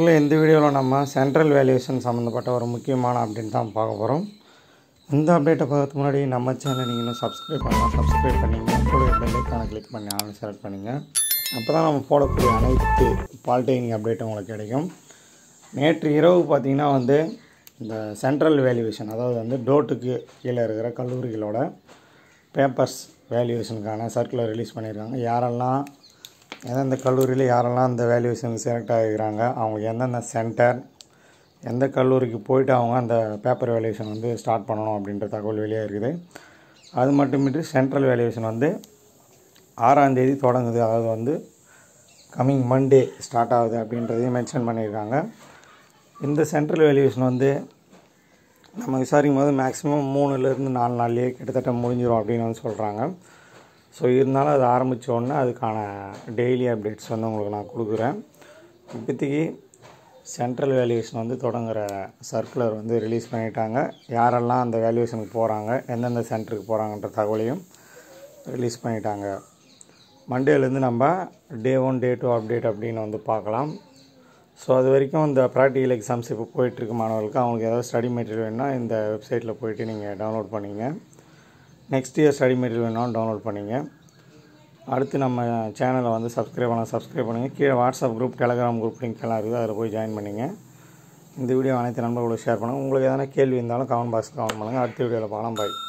நண்பர்களே இந்த வீடியோவில் நம்ம சென்ட்ரல் வேல்யூஷன் சம்மந்தப்பட்ட ஒரு முக்கியமான அப்டேட் தான் பார்க்க போகிறோம் இந்த அப்டேட்டை பார்க்கறதுக்கு முன்னாடி நம்ம சேனலை நீங்கள் இன்னும் சப்ஸ்கிரைப் பண்ணலாம் சப்ஸ்கிரைப் பண்ணிங்க கூட பெல்லைக்கான கிளிக் பண்ணி ஆன் செலக்ட் பண்ணிங்க அப்போ தான் நம்ம போடக்கூடிய அனைத்து பாலிடெக்னிக் அப்டேட்டும் உங்களுக்கு கிடைக்கும் நேற்று இரவு பார்த்திங்கன்னா வந்து இந்த சென்ட்ரல் வேல்யூவேஷன் அதாவது வந்து டோட்டுக்கு கீழே இருக்கிற கல்லூரிகளோட பேப்பர்ஸ் வேல்யூவேஷனுக்கான சர்க்குலர் ரிலீஸ் பண்ணியிருக்காங்க யாரெல்லாம் எந்தெந்த கல்லூரியில் யாரெல்லாம் அந்த வேல்யூவேஷனுக்கு செலக்ட் ஆகிக்கிறாங்க அவங்களுக்கு எந்தெந்த சென்டர் எந்த கல்லூரிக்கு போயிட்டு அவங்க அந்த பேப்பர் வேல்யூவேஷன் வந்து ஸ்டார்ட் பண்ணணும் அப்படின்ற தகவல் வெளியாக இருக்குது அது மட்டுமின்றி சென்ட்ரல் வேல்யூவேஷன் வந்து ஆறாம் தேதி தொடங்குது அதாவது வந்து கம்மிங் மண்டே ஸ்டார்ட் ஆகுது அப்படின்றதையும் மென்ஷன் பண்ணியிருக்காங்க இந்த சென்ட்ரல் வேல்யூவேஷன் வந்து நம்ம விசாரிக்கும் போது மேக்ஸிமம் மூணுலேருந்து நாலு நாள்லேயே கிட்டத்தட்ட முடிஞ்சிடும் அப்படின்னு வந்து சொல்கிறாங்க ஸோ இருந்தாலும் அது ஆரம்பித்த உடனே அதுக்கான டெய்லி அப்டேட்ஸ் வந்து உங்களுக்கு நான் கொடுக்குறேன் இப்போதைக்கு சென்ட்ரல் வேல்யூவேஷன் வந்து தொடங்குகிற சர்க்குலர் வந்து ரிலீஸ் பண்ணிட்டாங்க யாரெல்லாம் அந்த வேல்யூவேஷனுக்கு போகிறாங்க எந்தெந்த சென்டருக்கு போகிறாங்கன்ற தகவலையும் ரிலீஸ் பண்ணிட்டாங்க மண்டேலேருந்து நம்ம day one day two update அப்படின்னு வந்து பார்க்கலாம் ஸோ அது வரைக்கும் இந்த ப்ராக்டிக்கல் எக்ஸாம்ஸ் இப்போ போயிட்டுருக்கு மாணவர்களுக்கு அவங்களுக்கு ஏதாவது ஸ்டடி மெட்டீரியல் வேணுன்னா இந்த வெப்சைட்டில் போயிட்டு நீங்கள் டவுன்லோட் பண்ணிங்க நெக்ஸ்ட் இயர் ஸ்டடி மெட்டீரியல் வேணாலும் டவுன்லோட் பண்ணிங்க அடுத்து நம்ம சேனலை வந்து சப்ஸ்கிரைப் பண்ண சப்ஸ்கிரைப் பண்ணுங்கள் கீழே WhatsApp group Telegram group link எல்லாம் இருக்குது அதில் போய் ஜாயின் பண்ணிங்க இந்த வீடியோ அனைத்து நண்பர்களோட ஷேர் பண்ணுங்கள் உங்களுக்கு எதனா கேள்வி இருந்தாலும் கமெண்ட் பாக்ஸில் கமெண்ட் பண்ணுங்கள் அடுத்த வீடியோவில் பார்க்கலாம் பாய்